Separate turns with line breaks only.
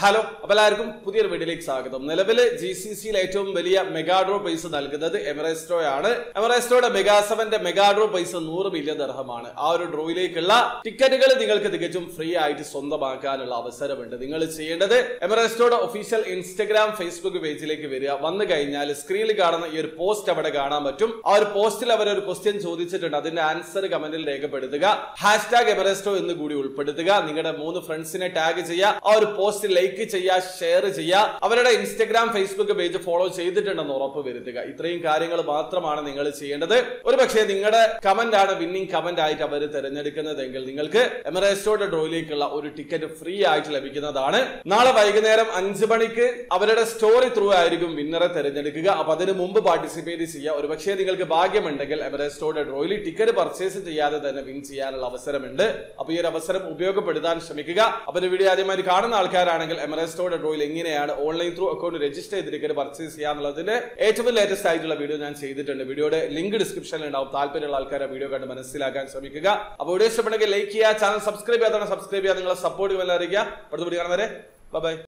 hello അപ്പൊ എല്ലാവർക്കും പുതിയൊരു വീഡിയോയിലേക്ക് സ്വാഗതം നിലവില് ജി സി സിയിൽ ഏറ്റവും വലിയ മെഗാഡ്രോ പൈസ നൽകുന്നത് എമറേസ്റ്റോ ആണ് എമറേസ്റ്റോയുടെ മെഗാ സെവന്റെ മെഗാഡ്രോ പൈസ നൂറ് മില്യൺ ദർഹമാണ് ആ ഒരു ഡ്രോയിലേക്കുള്ള ടിക്കറ്റുകൾ നിങ്ങൾക്ക് തികച്ചും ഫ്രീ ആയിട്ട് സ്വന്തമാക്കാനുള്ള അവസരമുണ്ട് നിങ്ങൾ ചെയ്യേണ്ടത് എമറേസ്റ്റോയുടെ ഒഫീഷ്യൽ ഇൻസ്റ്റഗ്രാം ഫേസ്ബുക്ക് പേജിലേക്ക് വരിക വന്നു കഴിഞ്ഞാൽ സ്ക്രീനിൽ കാണുന്ന ഈ ഒരു പോസ്റ്റ് അവിടെ കാണാൻ പറ്റും ആ ഒരു പോസ്റ്റിൽ അവർ ഒരു ക്വസ്റ്റ്യൻ ചോദിച്ചിട്ടുണ്ട് അതിന്റെ ആൻസർ കമന്റിൽ രേഖപ്പെടുത്തുക ഹാഷ്ടാഗ് എമറേസ്റ്റോ എന്ന് കൂടി ഉൾപ്പെടുത്തുക നിങ്ങളുടെ മൂന്ന് ഫ്രണ്ട്സിനെ ടാഗ് ചെയ്യുക ആ ഒരു പോസ്റ്റ് ലൈക്ക് ചെയ്യുക ഷെയർ ചെയ്യുക അവരുടെ ഇൻസ്റ്റഗ്രാം ഫേസ്ബുക്ക് പേജ് ഫോളോ ചെയ്തിട്ടുണ്ടെന്ന് ഉറപ്പ് വരുത്തുക ഇത്രയും കാര്യങ്ങൾ മാത്രമാണ് നിങ്ങൾ ചെയ്യേണ്ടത് ഒരു പക്ഷേ നിങ്ങളുടെ കമന്റ് ആണ് വിന്നിംഗ് കമന്റ് ആയിട്ട് അവർ തിരഞ്ഞെടുക്കുന്നതെങ്കിൽ നിങ്ങൾക്ക് എമറേസ്റ്റോയുടെ ഡ്രോയിലേക്കുള്ള ഒരു ടിക്കറ്റ് ഫ്രീ ആയിട്ട് ലഭിക്കുന്നതാണ് നാളെ വൈകുന്നേരം അഞ്ച് മണിക്ക് അവരുടെ സ്റ്റോറി ത്രൂ ആയിരിക്കും വിന്നറെ തിരഞ്ഞെടുക്കുക അപ്പൊ അതിന് മുമ്പ് പാർട്ടിസിപ്പേറ്റ് ചെയ്യുക ഒരു പക്ഷേ നിങ്ങൾക്ക് ഭാഗ്യമുണ്ടെങ്കിൽ എമറേസ്റ്റോയുടെ ഡ്രോയിൽ ടിക്കറ്റ് പർച്ചേസ് ചെയ്യാതെ തന്നെ വിൻ ചെയ്യാനുള്ള അവസരമുണ്ട് അപ്പൊ ഈ ഒരു അവസരം ഉപയോഗപ്പെടുത്താൻ ശ്രമിക്കുക അപ്പൊ ഒരു വീഡിയോ ആദ്യമായി കാണുന്ന ആൾക്കാരാണെങ്കിൽ എമറേസ്റ്റോയുടെ ഡ്രോയിൽ എങ്ങനെയാണ് ഓൺലൈൻ ത്രൂ അക്കൗണ്ട് രജിസ്റ്റർ ചെയ്ത് ടിക്കറ്റ് പർച്ചേസ് ചെയ്യാന്നുള്ളതിന്റെ ഏറ്റവും ലേറ്റസ്റ്റ് ആയിട്ടുള്ള വീഡിയോ ഞാൻ ചെയ്തിട്ടുണ്ട് വീഡിയോയുടെ ലിങ്ക് ഡിസ്ക്രിപ്ഷനിൽ ഉണ്ടാവും താല്പര്യമുള്ള ആൾക്കാരെ വീഡിയോ കണ്ട് മനസ്സിലാക്കാൻ ശ്രമിക്കുക അപ്പോൾ വീഡിയോ ഇഷ്ടപ്പെടുമെങ്കിൽ ലൈക്ക് ചെയ്യുക ചാനൽ സബ്സ്ക്രൈബ് ചെയ്യാതെ സബ്സ്ക്രൈബ് ചെയ്യുക നിങ്ങളെ സപ്പോർട്ട് വല്ല അറിയിക്കുക അടുത്ത വീഡിയോ കാണുന്നവരെ ബൈ